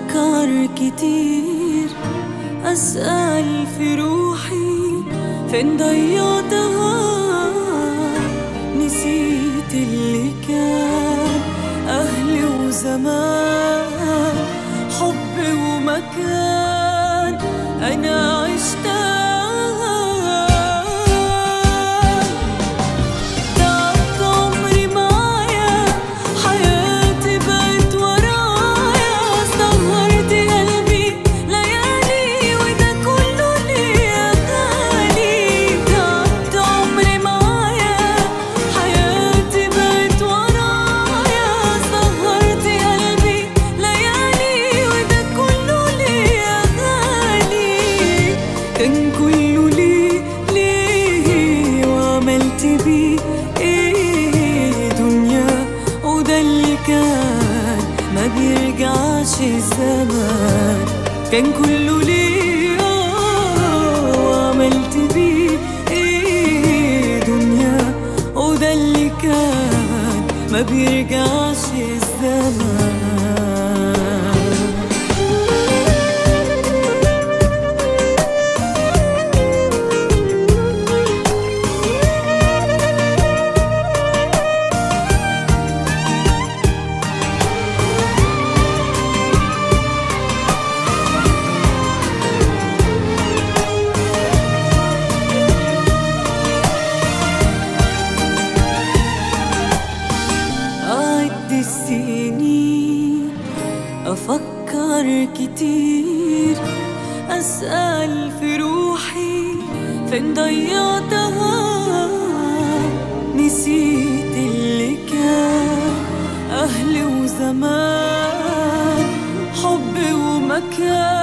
أفكر كتير أسأل في روحي فين ضيعتها نسيت اللي كان أهلي وزمان حب ومكان أنا عشتها تعبت عمري معايا حياتي بقت ورايا سهرت قلبي ليالي وده كله ليا غالي تعبت عمري معايا حياتي بقت ورايا سهرت قلبي ليالي وده كله ليا غالي كان كله ليه ليه وعملت بيه ايه دنيا وده اللي كان ما بيرجعش الزمان كان كله ليه آه، وعملت بيه ايه دنيا وده اللي كان ما بيرجعش الزمان أعد السنين أفكر كتير أسأل في روحي فين ضيعتها نسيت اللي كان أهلي وزمان حب ومكان